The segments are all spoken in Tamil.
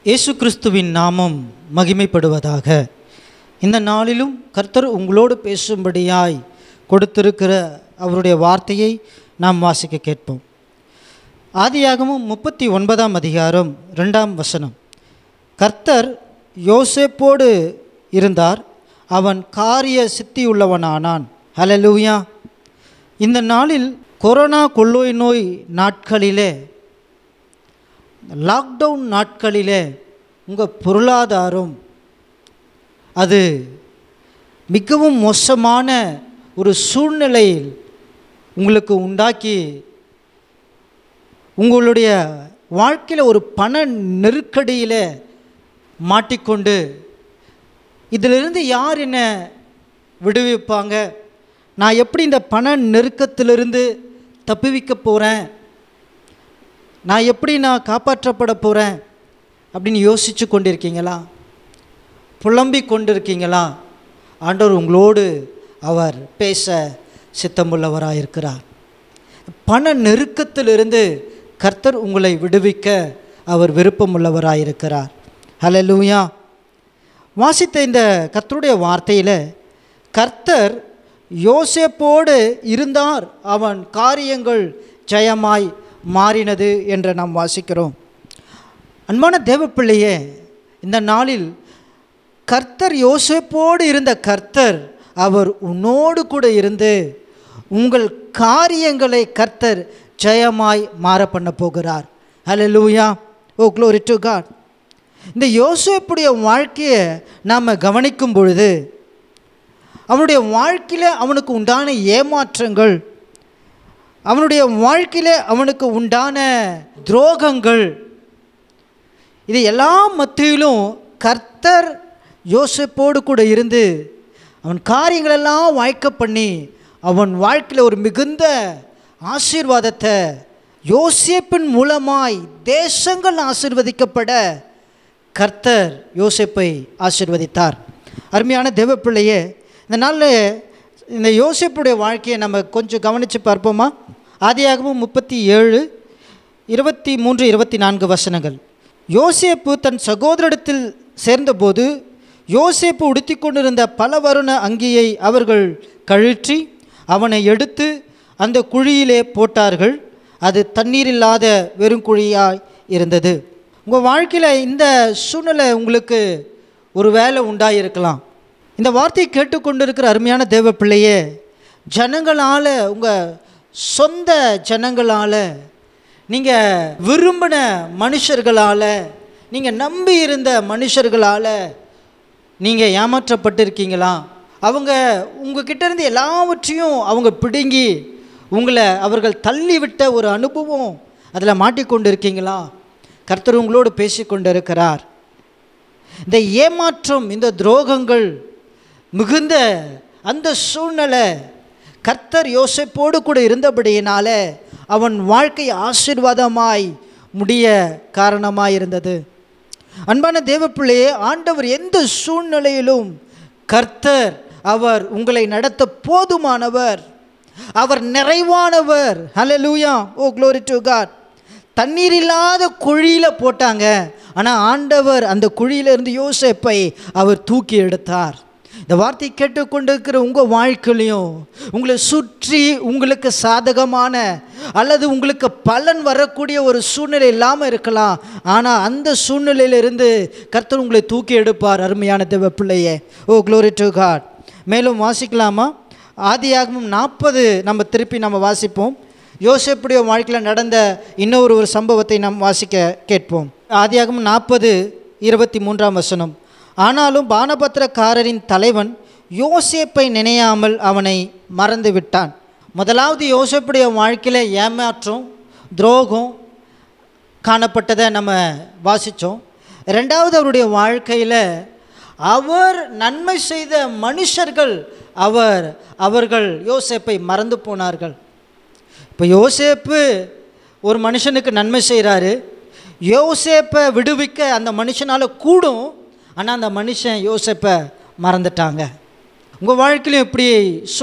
இயேசு கிறிஸ்துவின் நாமம் மகிமைப்படுவதாக இந்த நாளிலும் கர்த்தர் உங்களோடு பேசும்படியாய் கொடுத்திருக்கிற அவருடைய வார்த்தையை நாம் வாசிக்க கேட்போம் ஆதியாகமும் முப்பத்தி ஒன்பதாம் அதிகாரம் ரெண்டாம் வசனம் கர்த்தர் யோசேப்போடு இருந்தார் அவன் காரிய சித்தியுள்ளவனானான் ஹalleluya இந்த நாளில் கொரோனா கொள்ளோய் நோய் நாட்களிலே லாக்டவுன் நாட்களிலே உங்கள் பொருளாதாரம் அது மிகவும் மோசமான ஒரு சூழ்நிலையில் உங்களுக்கு உண்டாக்கி உங்களுடைய வாழ்க்கையில் ஒரு பண நெருக்கடியில் மாட்டிக்கொண்டு இதிலிருந்து யார் என்ன விடுவிப்பாங்க நான் எப்படி இந்த பண நெருக்கத்திலிருந்து தப்புவிக்க போகிறேன் நான் எப்படி நான் காப்பாற்றப்பட போகிறேன் அப்படின்னு யோசித்து கொண்டிருக்கீங்களா புலம்பிக் கொண்டிருக்கீங்களா ஆண்டவர் உங்களோடு அவர் பேச சித்தமுள்ளவராக இருக்கிறார் பண நெருக்கத்திலிருந்து கர்த்தர் உங்களை விடுவிக்க அவர் விருப்பமுள்ளவராக இருக்கிறார் ஹalleluya வாசித்த இந்த கர்த்தருடைய வார்த்தையில் கர்த்தர் யோசேப்போடு இருந்தார் அவன் காரியங்கள் ஜெயமாய் மாறினது என்று நாம் வாசிக்கிறோம் அன்பான தேவப்பிள்ளையே இந்த நாளில் கர்த்தர் யோசேப்போடு இருந்த கர்த்தர் அவர் உன்னோடு கூட இருந்து உங்கள் காரியங்களை கர்த்தர் ஜெயமாய் மாற பண்ண போகிறார் ஹalleluya ஓ க்ளோரி டு காட் இந்த யோசேப்புடைய வாழ்க்கையை நாம் கவனிக்கும் பொழுது அவனுடைய வாழ்க்கையில் அவனுக்கு உண்டான ஏமாற்றங்கள் அவனுடைய வாழ்க்கையில் அவனுக்கு உண்டான துரோகங்கள் இது எல்லா மத்தியிலும் கர்த்தர் யோசிப்போடு கூட இருந்து அவன் காரியங்களெல்லாம் வாய்க்க பண்ணி அவன் வாழ்க்கையில் ஒரு மிகுந்த ஆசீர்வாதத்தை யோசேப்பின் மூலமாய் தேசங்கள் ஆசீர்வதிக்கப்பட கர்த்தர் யோசேப்பை ஆசீர்வதித்தார் அருமையான தேவப்பிள்ளையே இந்த நாளில் இந்த யோசேப்புடைய வாழ்க்கையை நம்ம கொஞ்சம் கவனித்து பார்ப்போமா ஆதியாகமும் முப்பத்தி ஏழு இருபத்தி மூன்று இருபத்தி நான்கு வசனங்கள் யோசேப்பு தன் சகோதரிடத்தில் சேர்ந்தபோது யோசேப்பு உடுத்தி கொண்டிருந்த பல வருண அங்கியை அவர்கள் கழற்றி அவனை எடுத்து அந்த குழியிலே போட்டார்கள் அது தண்ணீர் இல்லாத வெறும் குழியாய் இருந்தது உங்கள் வாழ்க்கையில் இந்த சூழ்நிலை உங்களுக்கு ஒரு வேலை உண்டாயிருக்கலாம் இந்த வார்த்தையை கேட்டுக்கொண்டிருக்கிற அருமையான தேவ பிள்ளையே ஜனங்களால் உங்கள் சொந்த ஜனங்களால் நீங்கள் விரும்பின மனுஷர்களால் நீங்கள் நம்பி இருந்த மனுஷர்களால் நீங்கள் ஏமாற்றப்பட்டிருக்கீங்களா அவங்க உங்ககிட்ட இருந்து எல்லாவற்றையும் அவங்க பிடுங்கி உங்களை அவர்கள் தள்ளிவிட்ட ஒரு அனுபவம் அதில் மாட்டிக்கொண்டு இருக்கீங்களா கர்த்தர் உங்களோடு பேசி கொண்டிருக்கிறார் இந்த ஏமாற்றம் இந்த துரோகங்கள் மிகுந்த அந்த சூழ்நிலை கர்த்தர் யோசிப்போடு கூட இருந்தபடியினால அவன் வாழ்க்கை ஆசீர்வாதமாய் முடிய காரணமாய் இருந்தது அன்பான தேவப்பிள்ளையே ஆண்டவர் எந்த சூழ்நிலையிலும் கர்த்தர் அவர் உங்களை நடத்த போதுமானவர் அவர் நிறைவானவர் ஹalleluya ஓ glory டு காட் தண்ணீர் இல்லாத குழியில் போட்டாங்க ஆனால் ஆண்டவர் அந்த குழியிலிருந்து யோசேப்பை அவர் தூக்கி எடுத்தார் இந்த வார்த்தையை கேட்டுக்கொண்டிருக்கிற உங்கள் வாழ்க்கையிலையும் உங்களை சுற்றி உங்களுக்கு சாதகமான அல்லது உங்களுக்கு பலன் வரக்கூடிய ஒரு சூழ்நிலை இல்லாமல் இருக்கலாம் ஆனால் அந்த சூழ்நிலையிலிருந்து கர்த்தர் உங்களை தூக்கி எடுப்பார் அருமையான தேவ பிள்ளையே ஓ க்ளோரி டு காட் மேலும் வாசிக்கலாமா ஆதியாகமும் நாற்பது நம்ம திருப்பி நம்ம வாசிப்போம் யோசேப்புடைய வாழ்க்கையில் நடந்த இன்னொரு ஒரு சம்பவத்தை நாம் வாசிக்க கேட்போம் ஆதியாகமும் நாற்பது இருபத்தி மூன்றாம் வசனம் ஆனாலும் பானபத்திரக்காரரின் தலைவன் யோசேப்பை நினையாமல் அவனை மறந்து விட்டான் முதலாவது யோசேப்புடைய வாழ்க்கையில் ஏமாற்றம் துரோகம் காணப்பட்டதை நம்ம வாசித்தோம் ரெண்டாவது அவருடைய வாழ்க்கையில் அவர் நன்மை செய்த மனுஷர்கள் அவர் அவர்கள் யோசேப்பை மறந்து போனார்கள் இப்போ யோசேப்பு ஒரு மனுஷனுக்கு நன்மை செய்கிறாரு யோசேப்பை விடுவிக்க அந்த மனுஷனால் கூடும் ஆனால் அந்த மனுஷன் யோசேப்பை மறந்துட்டாங்க உங்கள் வாழ்க்கையிலும் இப்படி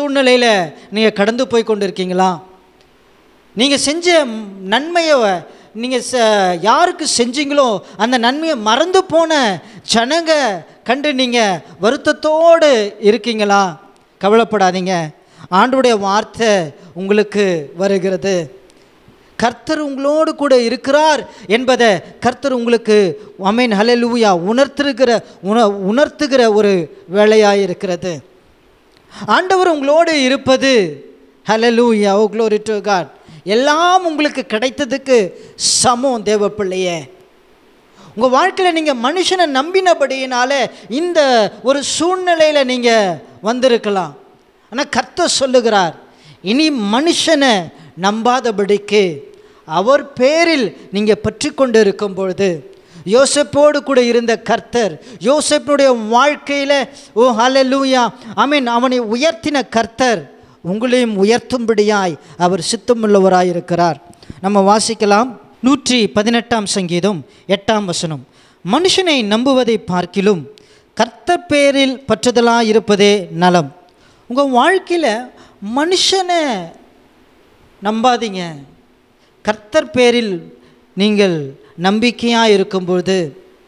சூழ்நிலையில் நீங்கள் கடந்து போய் கொண்டு இருக்கீங்களா நீங்கள் செஞ்ச நன்மையை நீங்கள் ச யாருக்கு செஞ்சீங்களோ அந்த நன்மையை மறந்து போன ஜனங்க கண்டு நீங்கள் வருத்தத்தோடு இருக்கீங்களா கவலைப்படாதீங்க ஆண்டுடைய வார்த்தை உங்களுக்கு வருகிறது கர்த்தர் உங்களோடு கூட இருக்கிறார் என்பதை கர்த்தர் உங்களுக்கு அமீன் ஹலலூயா உணர்த்துகிற உண உணர்த்துகிற ஒரு வேலையாக இருக்கிறது ஆண்டவர் உங்களோடு இருப்பது ஹலலூயா ஓ க்ளோரி டு காட் எல்லாம் உங்களுக்கு கிடைத்ததுக்கு சமம் தேவ பிள்ளையே உங்கள் வாழ்க்கையில் நீங்கள் மனுஷனை நம்பினபடியினால இந்த ஒரு சூழ்நிலையில் நீங்கள் வந்திருக்கலாம் ஆனால் கர்த்தர் சொல்லுகிறார் இனி மனுஷனை நம்பாதபடிக்கு அவர் பேரில் நீங்கள் பற்றி கொண்டு இருக்கும் பொழுது யோசப்போடு கூட இருந்த கர்த்தர் யோசப்பினுடைய வாழ்க்கையில் ஓ ஹalleluya மீன் அவனை உயர்த்தின கர்த்தர் உங்களையும் உயர்த்தும்படியாய் அவர் சித்தமுள்ளவராய் இருக்கிறார் நம்ம வாசிக்கலாம் நூற்றி பதினெட்டாம் சங்கீதம் எட்டாம் வசனம் மனுஷனை நம்புவதை பார்க்கிலும் கர்த்தர் பேரில் பற்றுதலாக இருப்பதே நலம் உங்கள் வாழ்க்கையில் மனுஷனை நம்பாதீங்க கர்த்தர் பேரில் நீங்கள் நம்பிக்கையாக இருக்கும்பொழுது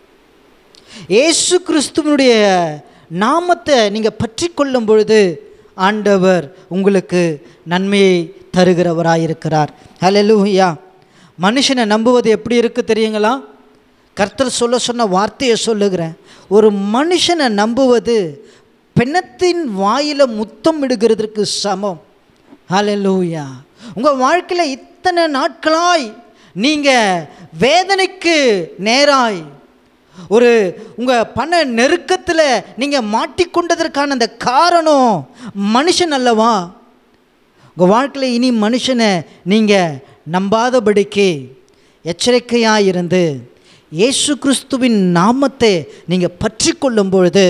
இயேசு கிறிஸ்துவனுடைய நாமத்தை நீங்கள் பற்றி கொள்ளும் பொழுது ஆண்டவர் உங்களுக்கு நன்மையை தருகிறவராயிருக்கிறார் ஹalleluya மனுஷனை நம்புவது எப்படி இருக்கு தெரியுங்களா கர்த்தர் சொல்ல சொன்ன வார்த்தையை சொல்லுகிறேன் ஒரு மனுஷனை நம்புவது பெண்ணத்தின் வாயில முத்தம் இடுகிறதற்கு சமம் ஹalleluya உங்கள் வாழ்க்கையில் இத்தனை நாட்களாய் நீங்கள் வேதனைக்கு நேராய் ஒரு உங்கள் பண நெருக்கத்தில் நீங்கள் மாட்டிக்கொண்டதற்கான அந்த காரணம் மனுஷன் அல்லவா உங்கள் வாழ்க்கையில் இனி மனுஷனை நீங்கள் நம்பாதபடிக்கு எச்சரிக்கையாக இருந்து இயேசு கிறிஸ்துவின் நாமத்தை நீங்கள் பற்றி கொள்ளும் பொழுது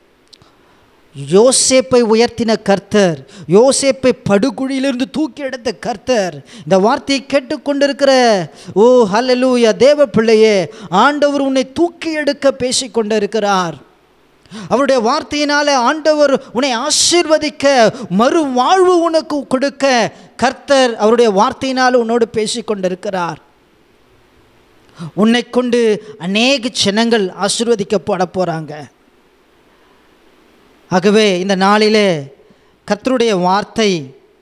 யோசேப்பை உயர்த்தின கர்த்தர் யோசேப்பை படுகுழியிலிருந்து தூக்கி எடுத்த கர்த்தர் இந்த வார்த்தையை கேட்டுக்கொண்டிருக்கிற ஓ ஹalleluya தேவ பிள்ளையே ஆண்டவர் உன்னை தூக்கி எடுக்க பேசிக்கொண்டிருக்கிறார் அவருடைய வார்த்தையினால ஆண்டவர் உன்னை ஆசீர்வதிக்க மறு வாழ்வு உனக்கு கொடுக்க கர்த்தர் அவருடைய வார்த்தையினால் உன்னோடு பேசிக்கொண்டிருக்கிறார் உன்னை கொண்டு அநேக ஜனங்கள் ஆசீர்வதிக்கப்பட போகிறாங்க ஆகவே இந்த நாளிலே கர்த்தருடைய வார்த்தை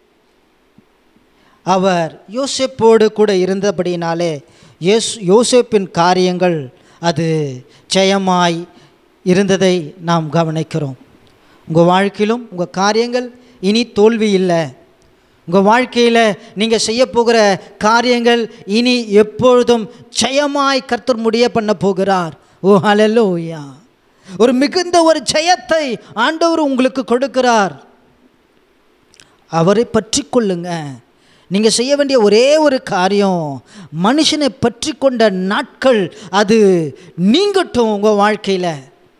அவர் யோசேப்போடு கூட இருந்தபடியினாலே யேசு யோசேப்பின் காரியங்கள் அது ஜெயமாய் இருந்ததை நாம் கவனிக்கிறோம் உங்கள் வாழ்க்கையிலும் உங்கள் காரியங்கள் இனி தோல்வி இல்லை உங்கள் வாழ்க்கையில் நீங்கள் செய்ய போகிற காரியங்கள் இனி எப்பொழுதும் ஜெயமாய் கர்த்தர் முடிய பண்ண போகிறார் ஓ ஹalleluya ஒரு மிகுந்த ஒரு ஜெயத்தை ஆண்டவர் உங்களுக்கு கொடுக்கிறார் அவரை பற்றி கொள்ளுங்க நீங்கள் செய்ய வேண்டிய ஒரே ஒரு காரியம் மனுஷனை பற்றி கொண்ட நாட்கள் அது நீங்கட்டும் உங்கள் வாழ்க்கையில்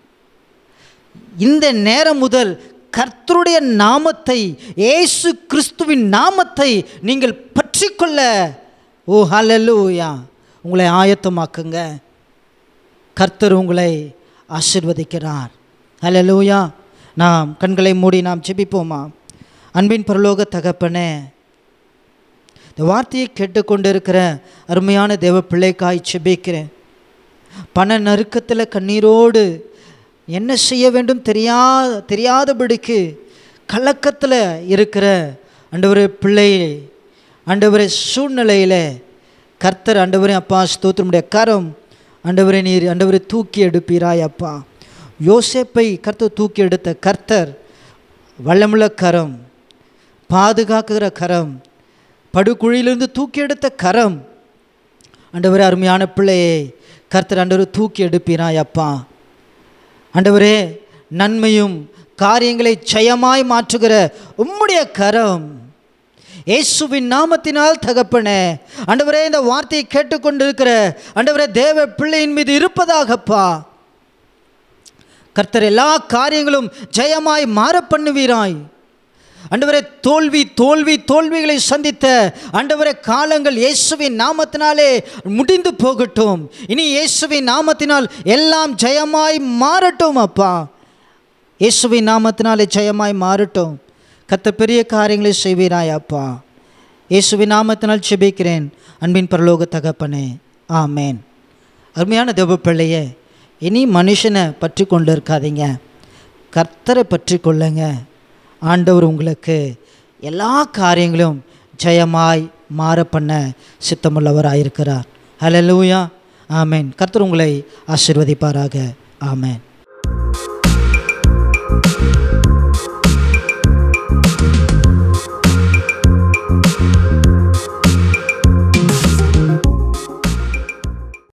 இந்த நேரம் முதல் கர்த்தருடைய நாமத்தை இயேசு கிறிஸ்துவின் நாமத்தை நீங்கள் பற்றி கொள்ள ஓ ஹalleluya உங்களை ஆயத்தமாக்குங்க கர்த்தர் உங்களை ஆசிர்வதிக்கிறார் ஹalleluya நாம் கண்களை மூடி நாம் ஜெபிப்போமா அன்பின் பரலோக தகப்பனே இந்த வார்த்தையை கேட்டுக்கொண்டிருக்கிற அருமையான தேவ பிள்ளைக்காய் செபிக்கிறேன் பண நறுக்கத்தில் கண்ணீரோடு என்ன செய்ய வேண்டும் தெரியா தெரியாதபடிக்கு கலக்கத்தில் இருக்கிற ஆண்டவரே பிள்ளை ஆண்டவரே சூழ்நிலையில் கர்த்தர் ஆண்டவரே அப்பா ஸ்தோத்திரமுடைய கரம் ஆண்டவரே நீர் ஆண்டவரை தூக்கி எடுப்பீராய் அப்பா யோசேப்பை கர்த்தர் தூக்கி எடுத்த கர்த்தர் வல்லமுள்ள கரம் பாதுகாக்கிற கரம் படுகுழியிலிருந்து தூக்கி எடுத்த கரம் ஆண்டவரே அருமையான பிள்ளையை கர்த்தர் ஆண்டவர் தூக்கி எடுப்பீராய் அப்பா ஆண்டவரே நன்மையும் காரியங்களை ஜெயமாய் மாற்றுகிற உம்முடைய கரம் இயேசுவின் நாமத்தினால் தகப்பனே ஆண்டவரே இந்த வார்த்தையை கேட்டுக்கொண்டிருக்கிற ஆண்டவரே தேவ பிள்ளையின் மீது இருப்பதாகப்பா கர்த்தர் எல்லா காரியங்களும் ஜெயமாய் மாற பண்ணுவீராய் ஆண்டவரே தோல்வி தோல்வி தோல்விகளை சந்தித்த ஆண்டவரே காலங்கள் இயேசுவின் நாமத்தினாலே முடிந்து போகட்டும் இனி இயேசுவின் நாமத்தினால் எல்லாம் ஜெயமாய் மாறட்டும் அப்பா இயேசுவின் நாமத்தினாலே ஜெயமாய் மாறட்டும் கத்த பெரிய காரியங்களை செய்வீராய் அப்பா இயேசுவின் நாமத்தினால் செபிக்கிறேன் அன்பின் பரலோக தகப்பனே ஆமேன் அருமையான தேவ பிள்ளையே இனி மனுஷனை பற்றி கொண்டு இருக்காதீங்க கர்த்தரை பற்றி கொள்ளுங்க ஆண்டவர் உங்களுக்கு எல்லா காரியங்களும் ஜெயமாய் மாற பண்ண சித்தமுள்ளவராயிருக்கிறார் ஹalleluya ஆமென் கர்த்தர் உங்களை ஆசீர்வதிப்பாராக ஆமென்